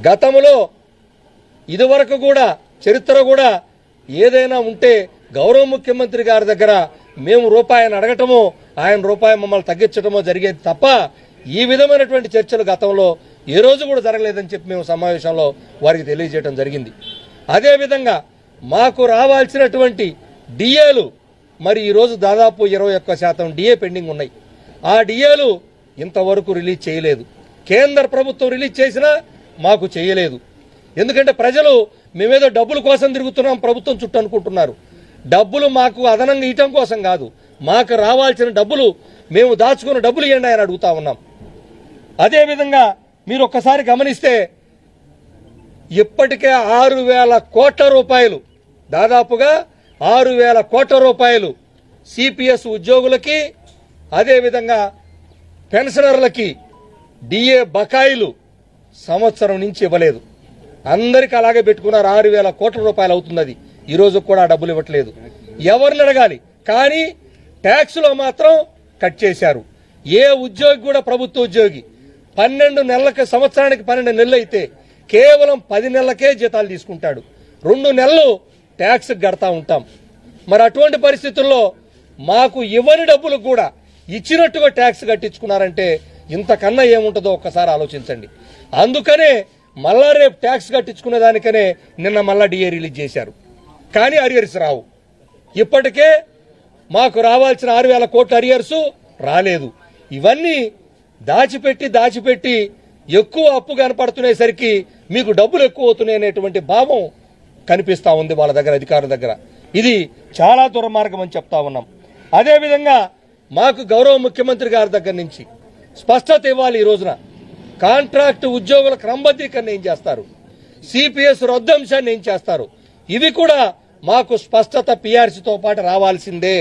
గతంలో ఇదివరకు కూడా చరిత్ర కూడా ఏదైనా ఉంటే గౌరవ ముఖ్యమంత్రి గారి దగ్గర మేము రూపాయిని అడగటమో ఆయన రూపాయి మమ్మల్ని తగ్గించడమో జరిగేది తప్ప ఈ విధమైనటువంటి చర్చలు గతంలో ఏ రోజు కూడా జరగలేదని చెప్పి మేము సమావేశంలో వారికి తెలియజేయడం జరిగింది అదేవిధంగా మాకు రావాల్సినటువంటి డిఏలు మరి ఈరోజు దాదాపు ఇరవై ఒక్క శాతం డిఏ పెండింగ్ ఉన్నాయి ఆ డిఏలు ఇంతవరకు రిలీజ్ చేయలేదు కేంద్ర ప్రభుత్వం రిలీజ్ చేసినా మాకు చేయలేదు ఎందుకంటే ప్రజలు మేమేదో డబ్బుల కోసం తిరుగుతున్నాం ప్రభుత్వం చుట్టూ అనుకుంటున్నారు డబ్బులు మాకు అదనంగా ఇయటం కోసం కాదు మాకు రావాల్సిన డబ్బులు మేము దాచుకున్న డబ్బులు ఇవ్వండి అని అడుగుతా ఉన్నాం అదేవిధంగా మీరు ఒక్కసారి గమనిస్తే ఇప్పటికే ఆరు వేల కోట్ల రూపాయలు దాదాపుగా ఆరు వేల కోట్ల రూపాయలు సిపిఎస్ ఉద్యోగులకి అదేవిధంగా పెన్షనర్లకి డిఏ బకాయిలు సంవత్సరం నుంచి ఇవ్వలేదు అందరికి అలాగే పెట్టుకున్నారు ఆరు వేల కోట్ల రూపాయలు అవుతుంది అది ఈ రోజు కూడా ఆ డబ్బులు ఇవ్వట్లేదు ఎవరిని అడగాలి కానీ ట్యాక్స్లో మాత్రం కట్ చేశారు ఏ ఉద్యోగి కూడా ప్రభుత్వ ఉద్యోగి పన్నెండు నెలలకు సంవత్సరానికి పన్నెండు నెలలు అయితే కేవలం పది నెలలకే జీతాలు తీసుకుంటాడు రెండు నెలలు ట్యాక్స్ కడతా ఉంటాం మరి అటువంటి పరిస్థితుల్లో మాకు ఇవ్వని డబ్బులు కూడా ఇచ్చినట్టుగా ట్యాక్స్ కట్టించుకున్నారంటే ఇంతకన్నా ఏముంటుందో ఒక్కసారి ఆలోచించండి అందుకనే మళ్ళా రేపు ట్యాక్స్ కట్టించుకునే దానికనే నిన్న మళ్ళా డిఏ రిలీజ్ చేశారు కానీ అరియర్స్ రావు ఇప్పటికే మాకు రావాల్సిన ఆరు వేల కోట్ల అరియర్స్ రాలేదు ఇవన్నీ దాచిపెట్టి దాచిపెట్టి ఎక్కువ అప్పు కనపడుతునేసరికి మీకు డబ్బులు ఎక్కువ అవుతున్నాయి అనేటువంటి భావం కనిపిస్తా ఉంది వాళ్ళ దగ్గర అధికారుల దగ్గర ఇది చాలా దుర్మార్గం అని చెప్తా ఉన్నాం అదేవిధంగా మాకు గౌరవ ముఖ్యమంత్రి గారి దగ్గర నుంచి స్పష్టత ఇవ్వాలి ఈ రోజున కాంట్రాక్ట్ ఉద్యోగుల క్రమబద్ధీకరణ ఏం చేస్తారు సిపిఎస్ రద్దు అంశాన్ని ఏం చేస్తారు ఇవి కూడా మాకు స్పష్టత పిఆర్సీతో పాటు రావాల్సిందే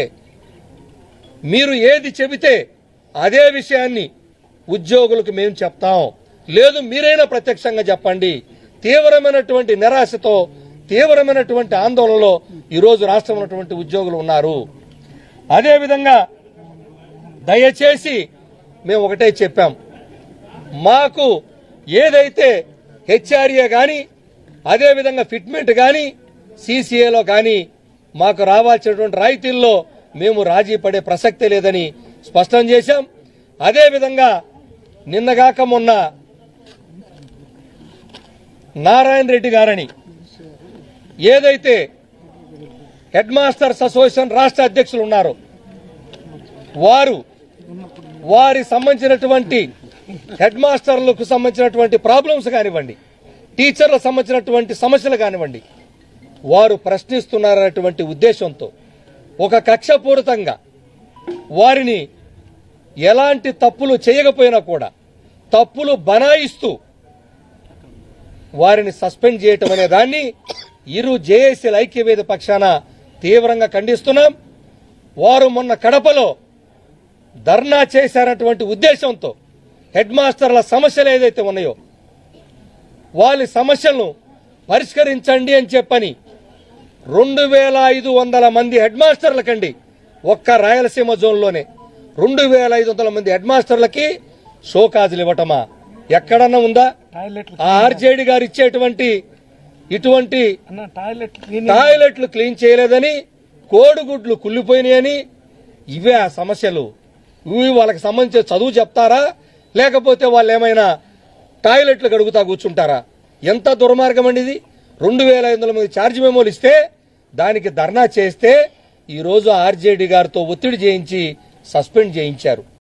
మీరు ఏది చెబితే అదే విషయాన్ని ఉద్యోగులకు మేము చెప్తాం లేదు మీరైనా ప్రత్యక్షంగా చెప్పండి తీవ్రమైనటువంటి నిరాశతో తీవ్రమైనటువంటి ఆందోళనలో ఈరోజు రాష్ట్రం ఉన్నటువంటి ఉద్యోగులు ఉన్నారు అదేవిధంగా దయచేసి మేము ఒకటే చెప్పాం మాకు ఏదైతే హెచ్ఆర్ఏ కానీ అదేవిధంగా ఫిట్మెంట్ కానీ సీసీఏలో కానీ మాకు రావాల్సినటువంటి రాయితీల్లో మేము రాజీ పడే ప్రసక్తే లేదని స్పష్టం చేశాం అదేవిధంగా నిన్నగాక మొన్న నారాయణ రెడ్డి గారని ఏదైతే హెడ్ మాస్టర్స్ అసోసియేషన్ రాష్ట్ర అధ్యక్షులు ఉన్నారో వారు వారి సంబంధించినటువంటి హెడ్ మాస్టర్లకు సంబంధించినటువంటి ప్రాబ్లమ్స్ కానివ్వండి టీచర్లకు సంబంధించినటువంటి సమస్యలు కానివ్వండి వారు ప్రశ్నిస్తున్నారనేటువంటి ఉద్దేశంతో ఒక కక్షపూరితంగా వారిని ఎలాంటి తప్పులు చేయకపోయినా కూడా తప్పులు బనాయిస్తూ వారిని సస్పెండ్ చేయటం అనే దాన్ని ఇరు జేఏసీల ఐక్యవేద పక్షాన తీవ్రంగా ఖండిస్తున్నాం వారు మొన్న కడపలో ధర్నా చేశారన్నటువంటి ఉద్దేశంతో హెడ్ మాస్టర్ల సమస్యలు ఏదైతే ఉన్నాయో వాళ్ళ సమస్యలను పరిష్కరించండి అని చెప్పని రెండు వేల ఐదు వందల మంది హెడ్ మాస్టర్లకండి ఒక్క రాయలసీమ జోన్లోనే రెండు వేల ఐదు వందల మంది హెడ్ మాస్టర్లకి షోకాజులు ఇవ్వటమా ఎక్కడన్నా ఉందా టాయిలెట్లు ఆ ఆర్జేడి గారు ఇచ్చేటువంటి ఇటువంటి అన్న టాయిలెట్ క్లీన్ టాయిలెట్లు క్లీన్ చేయలేదని కోడిగుడ్లు కుళ్ళిపోయినాయని ఇవే ఆ సమస్యలు ఇవి వాళ్ళకి సంబంధించిన చదువు చెప్తారా లేకపోతే వాళ్ళు ఏమైనా టాయిలెట్లు గడుగుతా కూర్చుంటారా ఎంత దుర్మార్గం అండి ఇది రెండు వేల ఐదు వందల మంది ఛార్జ్ మెమోలు ఇస్తే దానికి ధర్నా చేస్తే ఈరోజు ఆర్జేడీ గారితో ఒత్తిడి చేయించి సస్పెండ్ చేయించారు